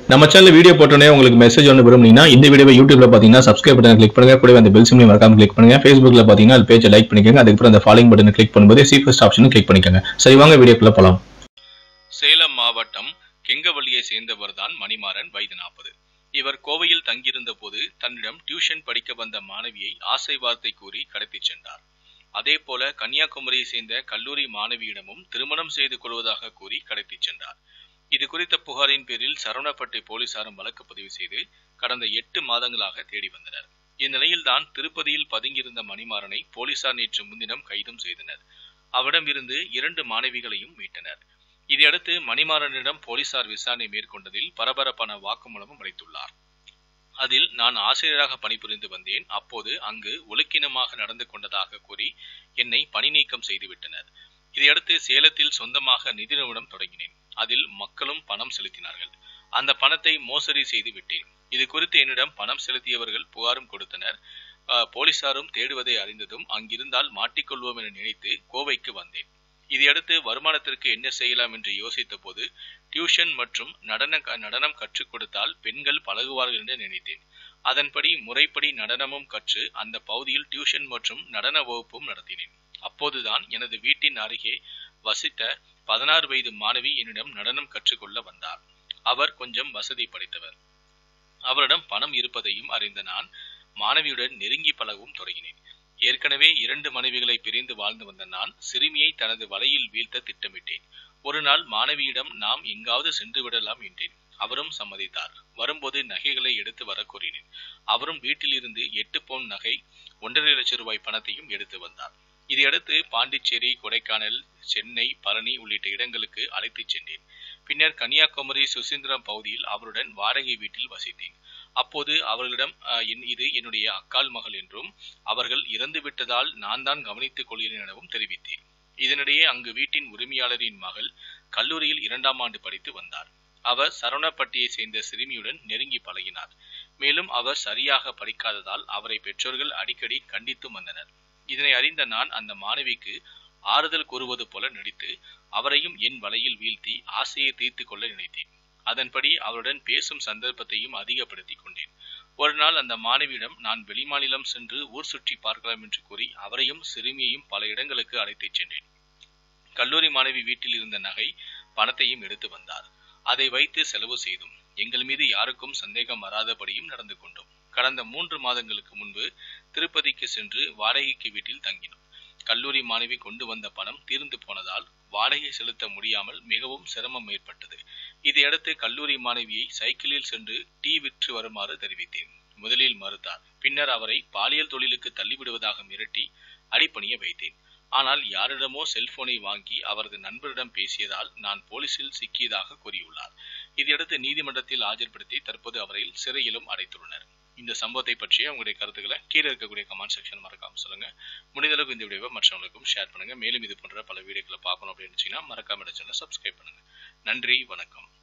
நம்ம channel video போட்டோன்னே உங்களுக்கு மெசேஜ் ஒன்று விரும்புனீங்கன்னா இந்த வீடியோவை யூடியூப்ல பார்த்தீங்கன்னா சப்ஸ்கிரைப் பட்டன் கிளிக் பண்ணுங்க கூடவே அந்த பெல் சிம்லையும் மறக்காம கிளிக் பண்ணுங்க ஃபேஸ்புக்ல பார்த்தீங்கன்னா அது பேஜை லைக் பண்ணிக்கோங்க அதுக்கப்புறம் அந்த ஃபாலோயிங் பட்டனை கிளிக் பண்ணும்போது சி ஃபர்ஸ்ட் ஆப்ஷனும் கிளிக் பண்ணிக்கோங்க சரி வாங்க வீடியோக்குள்ள போலாம் சேலம் மாவட்டம் கெங்கவள்ளியை சேர்ந்தவர்தான் மணிமாறன் வயது நாற்பது இவர் கோவையில் தங்கியிருந்த போது தன்னிடம் டியூஷன் படிக்க வந்த மாணவியை ஆசை வார்த்தை கூறி கடத்திச் சென்றார் அதே போல கன்னியாகுமரியை சேர்ந்த கல்லூரி மாணவியிடமும் திருமணம் செய்து கொள்வதாக கூறி கடத்திச் சென்றார் இது குறித்த புகாரின் பேரில் சரவணப்பட்டி போலீசாரும் வழக்கு பதிவு செய்து கடந்த எட்டு மாதங்களாக தேடி வந்தனர் இந்நிலையில்தான் திருப்பதியில் பதுங்கியிருந்த மணிமாறனை போலீசார் நேற்று முன்தினம் கைதும் செய்தனர் அவரிடம் இருந்து இரண்டு மாணவிகளையும் மீட்டனர் இதையடுத்து மணிமாறனிடம் போலீசார் விசாரணை மேற்கொண்டதில் பரபரப்பான வாக்குமூலமும் அளித்துள்ளார் அதில் நான் ஆசிரியராக பணிபுரிந்து வந்தேன் அப்போது அங்கு ஒழுக்கினமாக நடந்து கொண்டதாக கூறி என்னை பணி நீக்கம் செய்துவிட்டனர் இதையடுத்து சேலத்தில் சொந்தமாக நிதி நிறுவனம் தொடங்கினேன் அதில் மக்களும் பணம் செலுத்தினார்கள் அந்த பணத்தை மோசடி செய்து விட்டேன் இது குறித்து என்னிடம் பணம் செலுத்தியவர்கள் புகாரும் கொடுத்தனர் அஹ், போலீசாரும் தேடுவதை அறிந்ததும் அங்கிருந்தால் மாட்டிக்கொள்வோம் என நினைத்து கோவைக்கு வந்தேன் இதையடுத்து வருமானத்திற்கு என்ன செய்யலாம் என்று யோசித்த போது டியூஷன் மற்றும் நடன நடனம் கற்றுக் கொடுத்தால் பெண்கள் பழகுவார்கள் என்று நினைத்தேன் அதன்படி முறைப்படி நடனமும் கற்று அந்த பகுதியில் டியூஷன் மற்றும் நடன வகுப்பும் நடத்தினேன் அப்போதுதான் எனது வீட்டின் அருகே வசித்த பதினாறு வயது மாணவி என்னிடம் நடனம் கற்றுக்கொள்ள வந்தார் அவர் கொஞ்சம் வசதி படைத்தவர் அவரிடம் பணம் இருப்பதையும் அறிந்த நான் மாணவியுடன் நெருங்கி பழகவும் தொடங்கினேன் ஏற்கனவே இரண்டு மனைவிகளை பிரிந்து வாழ்ந்து வந்த நான் சிறுமியை தனது வலையில் வீழ்த்த திட்டமிட்டேன் ஒரு நாள் மாணவியிடம் நாம் எங்காவது சென்று விடலாம் என்றேன் அவரும் சம்மதித்தார் வரும்போது நகைகளை எடுத்து வர கூறினேன் அவரும் வீட்டிலிருந்து எட்டு பவுன் நகை ஒன்றரை லட்சம் ரூபாய் பணத்தையும் எடுத்து வந்தார் இதையடுத்து பாண்டிச்சேரி கொடைக்கானல் சென்னை பழனி உள்ளிட்ட இடங்களுக்கு அழைத்துச் சென்றேன் பின்னர் கன்னியாகுமரி சுசீந்திரம் பகுதியில் அவருடன் வாடகை வீட்டில் வசித்தேன் அப்போது அவர்களிடம் "அஹ், என்- இது என்னுடைய அக்கால் மகள் என்றும் அவர்கள் இறந்து விட்டதால் நான் தான் கவனித்துக் கொள்கிறேன் எனவும் தெரிவித்தேன் இதனிடையே அங்கு வீட்டின் உரிமையாளரின் மகள் கல்லூரியில் இரண்டாம் ஆண்டு படித்து வந்தார் அவர் சரவணப்பட்டியை சேர்ந்த சிறுமியுடன் நெருங்கி பழகினார் மேலும் அவர் சரியாக படிக்காததால் அவரை பெற்றோர்கள் அடிக்கடி கண்டித்தும் வந்தனர் இதனை அறிந்த நான் அந்த மாணவிக்கு ஆறுதல் கூறுவது போல நடித்து அவரையும் என் வலையில் வீழ்த்தி ஆசையை தீர்த்து கொள்ள நினைத்தேன் அதன்படி அவருடன் பேசும் சந்தர்ப்பத்தையும் அதிகப்படுத்திக் கொண்டேன் ஒரு நாள் அந்த மாணவியிடம் நான் வெளிமாநிலம் சென்று ஊர் சுற்றி பார்க்கலாம் என்று கூறி அவரையும் சிறுமியையும் பல இடங்களுக்கு அழைத்துச் சென்றேன் கல்லூரி மாணவி வீட்டில் இருந்த நகை பணத்தையும் எடுத்து வந்தார் அதை வைத்து செலவு செய்தோம் எங்கள் மீது யாருக்கும் சந்தேகம் வராதபடியும் நடந்து கொண்டோம் கடந்த மூன்று மாதங்களுக்கு முன்பு திருப்பதிக்கு சென்று வாடகைக்கு வீட்டில் தங்கினோம் கல்லூரி மாணவி கொண்டு வந்த பணம் தீர்ந்து போனதால் வாடகை செலுத்த முடியாமல் மிகவும் சிரமம் ஏற்பட்டது இதையடுத்து கல்லூரி மாணவியை சைக்கிளில் சென்று டீ விற்று வருமாறு தெரிவித்தேன் முதலில் மறுத்தார் பின்னர் அவரை பாலியல் தொழிலுக்கு தள்ளிவிடுவதாக மிரட்டி அடிப்பணிய வைத்தேன் ஆனால் யாரிடமோ செல்போனை வாங்கி அவரது நண்பரிடம் பேசியதால் நான் போலீசில் சிக்கியதாக கூறியுள்ளார் இதையடுத்து நீதிமன்றத்தில் ஆஜர்படுத்தி தற்போது அவரை சிறையிலும் அடைத்துள்ளனர் இந்த சம்பவத்தை பற்றிய உங்களுடைய கருத்துக்களை கீழே இருக்கக்கூடிய கமெண்ட் செக்ஷன் மறக்காம சொல்லுங்க முடிந்த அளவுக்கு இந்த வீடியோவை மற்றவங்களுக்கும் ஷேர் பண்ணுங்க மேலும் இது போன்ற பல வீடியோக்களை பார்க்கணும் அப்படின்னு நினைச்சீங்கன்னா மறக்காம சேனலை சப்ஸ்கிரைப் பண்ணுங்க நன்றி வணக்கம்